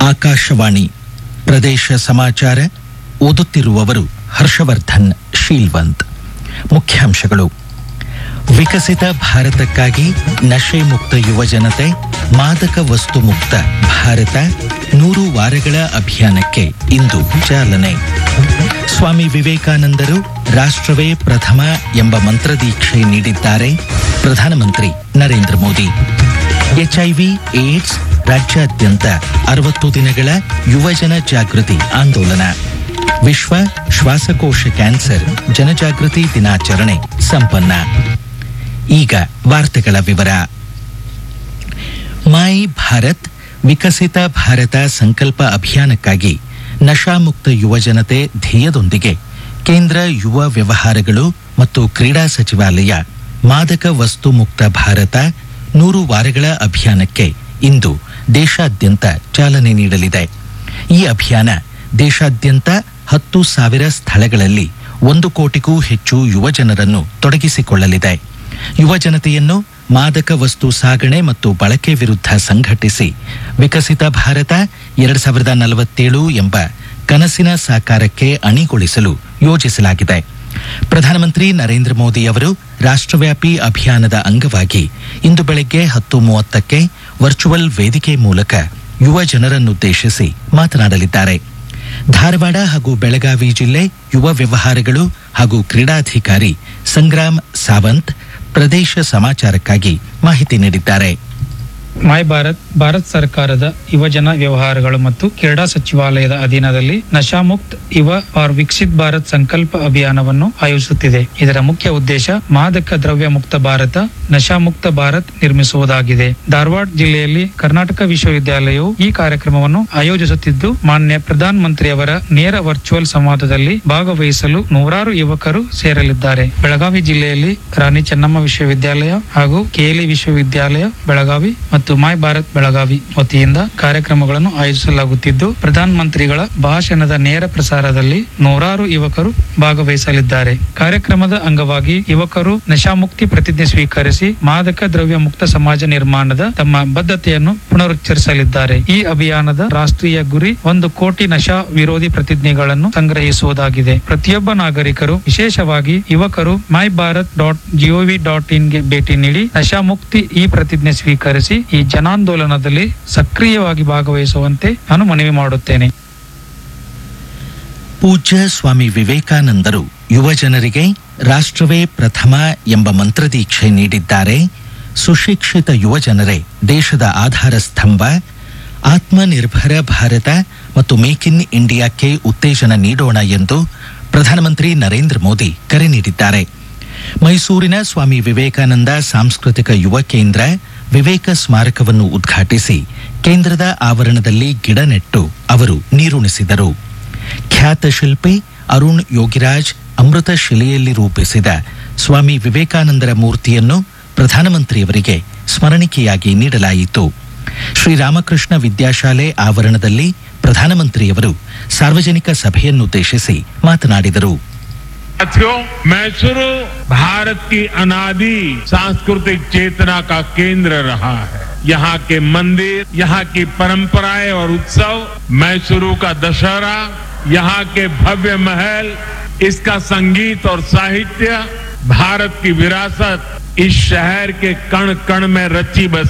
ಆಕಾಶವಾಣಿ ಪ್ರದೇಶ ಸಮಾಚಾರ ಓದುತ್ತಿರುವವರು ಹರ್ಷವರ್ಧನ್ ಶೀಲ್ವಂತ್ ಮುಖ್ಯಾಂಶಗಳು ವಿಕಸಿತ ಭಾರತಕ್ಕಾಗಿ ನಶೆ ಮುಕ್ತ ಯುವಜನತೆ ಮಾದಕ ವಸ್ತು ಮುಕ್ತ ಭಾರತ ನೂರು ವಾರಗಳ ಅಭಿಯಾನಕ್ಕೆ ಇಂದು ಚಾಲನೆ ಸ್ವಾಮಿ ವಿವೇಕಾನಂದರು ರಾಷ್ಟ್ರವೇ ಪ್ರಥಮ ಎಂಬ ಮಂತ್ರದೀಕ್ಷೆ ನೀಡಿದ್ದಾರೆ ಪ್ರಧಾನಮಂತ್ರಿ ನರೇಂದ್ರ ಮೋದಿ ಎಚ್ಐವಿ ಏಡ್ಸ್ ರಾಜ್ಯಾದ್ಯಂತ ಅರವತ್ತು ದಿನಗಳ ಯುವಜನ ಜಾಗೃತಿ ಆಂದೋಲನ ವಿಶ್ವ ಶ್ವಾಸಕೋಶ ಕ್ಯಾನ್ಸರ್ ಜನಜಾಗೃತಿ ದಿನಾಚರಣೆ ಸಂಪನ್ನ ಈಗ ವಾರ್ತೆಗಳ ವಿವರ ಮೈ ಭಾರತ್ ವಿಕಸಿತ ಭಾರತ ಸಂಕಲ್ಪ ಅಭಿಯಾನಕ್ಕಾಗಿ ನಶಾಮುಕ್ತ ಯುವಜನತೆ ಧ್ಯೇಯದೊಂದಿಗೆ ಕೇಂದ್ರ ಯುವ ವ್ಯವಹಾರಗಳು ಮತ್ತು ಕ್ರೀಡಾ ಸಚಿವಾಲಯ ಮಾದಕ ವಸ್ತು ಮುಕ್ತ ಭಾರತ ನೂರು ವಾರಗಳ ಅಭಿಯಾನಕ್ಕೆ ಇಂದು ದೇಶಾದ್ಯಂತ ಚಾಲನೆ ನೀಡಲಿದೆ ಈ ಅಭಿಯಾನ ದೇಶಾದ್ಯಂತ ಹತ್ತು ಸಾವಿರ ಸ್ಥಳಗಳಲ್ಲಿ ಒಂದು ಕೋಟಿಗೂ ಹೆಚ್ಚು ಯುವಜನರನ್ನು ತೊಡಗಿಸಿಕೊಳ್ಳಲಿದೆ ಯುವಜನತೆಯನ್ನು ಮಾದಕ ವಸ್ತು ಸಾಗಣೆ ಮತ್ತು ಬಳಕೆ ವಿರುದ್ಧ ಸಂಘಟಿಸಿ ವಿಕಸಿತ ಭಾರತ ಎರಡ್ ಸಾವಿರದ ನಲವತ್ತೇಳು ಎಂಬ ಕನಸಿನ ಸಾಕಾರಕ್ಕೆ ಅಣಿಗೊಳಿಸಲು ಯೋಜಿಸಲಾಗಿದೆ ಪ್ರಧಾನಮಂತ್ರಿ ನರೇಂದ್ರ ಮೋದಿ ಅವರು ರಾಷ್ಟ್ರವ್ಯಾಪಿ ಅಭಿಯಾನದ ಅಂಗವಾಗಿ ಇಂದು ಬೆಳಗ್ಗೆ ಹತ್ತು ಮೂವತ್ತಕ್ಕೆ ವರ್ಚುವಲ್ ವೇದಿಕೆ ಮೂಲಕ ಯುವ ಜನರನ್ನುದ್ದೇಶಿಸಿ ಮಾತನಾಡಲಿದ್ದಾರೆ ಧಾರವಾಡ ಹಾಗೂ ಬೆಳಗಾವಿ ಜಿಲ್ಲೆ ಯುವ ವ್ಯವಹಾರಗಳು ಹಾಗೂ ಕ್ರೀಡಾಧಿಕಾರಿ ಸಂಗ್ರಾಮ್ ಸಾವಂತ್ ಪ್ರದೇಶ ಸಮಾಚಾರಕ್ಕಾಗಿ ಮಾಹಿತಿ ನೀಡಿದ್ದಾರೆ ಮೈ ಭಾರತ್ ಭಾರತ್ ಸರ್ಕಾರದ ಯುವಜನ ವ್ಯವಹಾರಗಳು ಮತ್ತು ಕ್ರೀಡಾ ಸಚಿವಾಲಯದ ಅಧೀನದಲ್ಲಿ ನಶಾಮುಕ್ತ್ ಯುವ ಆರ್ ವಿಕಸಿತ್ ಭಾರತ್ ಸಂಕಲ್ಪ ಅಭಿಯಾನವನ್ನು ಆಯೋಜಿಸುತ್ತಿದೆ ಇದರ ಮುಖ್ಯ ಉದ್ದೇಶ ಮಾದಕ ದ್ರವ್ಯ ಮುಕ್ತ ಭಾರತ ನಶಾಮುಕ್ತ ಭಾರತ್ ನಿರ್ಮಿಸುವುದಾಗಿದೆ ಧಾರವಾಡ ಜಿಲ್ಲೆಯಲ್ಲಿ ಕರ್ನಾಟಕ ವಿಶ್ವವಿದ್ಯಾಲಯವು ಈ ಕಾರ್ಯಕ್ರಮವನ್ನು ಆಯೋಜಿಸುತ್ತಿದ್ದು ಮಾನ್ಯ ಪ್ರಧಾನ ಮಂತ್ರಿಯವರ ನೇರ ವರ್ಚುವಲ್ ಸಂವಾದದಲ್ಲಿ ಭಾಗವಹಿಸಲು ನೂರಾರು ಯುವಕರು ಸೇರಲಿದ್ದಾರೆ ಬೆಳಗಾವಿ ಜಿಲ್ಲೆಯಲ್ಲಿ ರಾಣಿ ಚೆನ್ನಮ್ಮ ವಿಶ್ವವಿದ್ಯಾಲಯ ಹಾಗೂ ಕೆಎಲ್ಇ ವಿಶ್ವವಿದ್ಯಾಲಯ ಬೆಳಗಾವಿ ಮತ್ತು ಮೈ ಭಾರತ್ ಬೆಳಗಾವಿ ವತಿಯಿಂದ ಕಾರ್ಯಕ್ರಮಗಳನ್ನು ಆಯೋಜಿಸಲಾಗುತ್ತಿದ್ದು ಪ್ರಧಾನ ಮಂತ್ರಿಗಳ ಭಾಷಣದ ನೇರ ಪ್ರಸಾರದಲ್ಲಿ ನೂರಾರು ಯುವಕರು ಭಾಗವಹಿಸಲಿದ್ದಾರೆ ಕಾರ್ಯಕ್ರಮದ ಅಂಗವಾಗಿ ಯುವಕರು ನಶಾಮುಕ್ತಿ ಪ್ರತಿಜ್ಞೆ ಸ್ವೀಕರಿಸಿ ಮಾದಕ ದ್ರವ್ಯ ಮುಕ್ತ ಸಮಾಜ ನಿರ್ಮಾಣದ ತಮ್ಮ ಬದ್ಧತೆಯನ್ನು ಪುನರುಚ್ಚರಿಸಲಿದ್ದಾರೆ ಈ ಅಭಿಯಾನದ ರಾಷ್ಟ್ರೀಯ ಗುರಿ ಒಂದು ಕೋಟಿ ನಶಾ ವಿರೋಧಿ ಪ್ರತಿಜ್ಞೆಗಳನ್ನು ಸಂಗ್ರಹಿಸುವುದಾಗಿದೆ ಪ್ರತಿಯೊಬ್ಬ ನಾಗರಿಕರು ವಿಶೇಷವಾಗಿ ಯುವಕರು my Bharat dot G O V dot ಇನ್ಗೆ ಭೇಟಿ ನೀಡಿ ನಶಾಮುಕ್ತಿ ಈ ಪ್ರತಿಜ್ಞೆ ಸ್ವೀಕರಿಸಿ ಈ ಜನಾಂದೋಲನದಲ್ಲಿ ಸಕ್ರಿಯವಾಗಿ ಭಾಗವಹಿಸುವಂತೆ ನಾನು ಮನವಿ ಮಾಡುತ್ತೇನೆ ಪೂಜ್ಯ ಸ್ವಾಮಿ ವಿವೇಕಾನಂದರು ಯುವ ಜನರಿಗೆ ರಾಷ್ಟ್ರವೇ ಪ್ರಥಮ ಎಂಬ ಮಂತ್ರದೀಕ್ಷೆ ನೀಡಿದ್ದಾರೆ ಸುಶಿಕ್ಷಿತ ಯುವ ಜನರೇ ದೇಶದ ಆಧಾರ ಸ್ತಂಭ ಆತ್ಮನಿರ್ಭರ ಭಾರತ ಮತ್ತು ಮೇಕ್ ಇನ್ ಇಂಡಿಯಾಕ್ಕೆ ಉತ್ತೇಜನ ನೀಡೋಣ ಎಂದು ಪ್ರಧಾನಮಂತ್ರಿ ನರೇಂದ್ರ ಮೋದಿ ಕರೆ ನೀಡಿದ್ದಾರೆ ಮೈಸೂರಿನ ಸ್ವಾಮಿ ವಿವೇಕಾನಂದ ಸಾಂಸ್ಕೃತಿಕ ಯುವ ಕೇಂದ್ರ ವಿವೇಕ ಸ್ಮಾರಕವನ್ನು ಉದ್ಘಾಟಿಸಿ ಕೇಂದ್ರದ ಆವರಣದಲ್ಲಿ ಗಿಡ ನೆಟ್ಟು ಅವರು ನೀರುಣಿಸಿದರು ಖ್ಯಾತ ಶಿಲ್ಪಿ ಅರುಣ್ ಯೋಗಿರಾಜ್ ಅಮೃತ ಶಿಲೆಯಲ್ಲಿ ರೂಪಿಸಿದ ಸ್ವಾಮಿ ವಿವೇಕಾನಂದರ ಮೂರ್ತಿಯನ್ನು ಪ್ರಧಾನಮಂತ್ರಿಯವರಿಗೆ ಸ್ಮರಣಿಕೆಯಾಗಿ ನೀಡಲಾಯಿತು ಶ್ರೀರಾಮಕೃಷ್ಣ ವಿದ್ಯಾಶಾಲೆ ಆವರಣದಲ್ಲಿ ಪ್ರಧಾನಮಂತ್ರಿಯವರು ಸಾರ್ವಜನಿಕ ಸಭೆಯನ್ನುದ್ದೇಶಿಸಿ ಮಾತನಾಡಿದರು साथियों मैसूरू भारत की अनादि सांस्कृतिक चेतना का केंद्र रहा है यहाँ के मंदिर यहाँ की परंपराएं और उत्सव मैसूरू का दशहरा यहाँ के भव्य महल इसका संगीत और साहित्य भारत की विरासत इस शहर के कण कण में रची बसी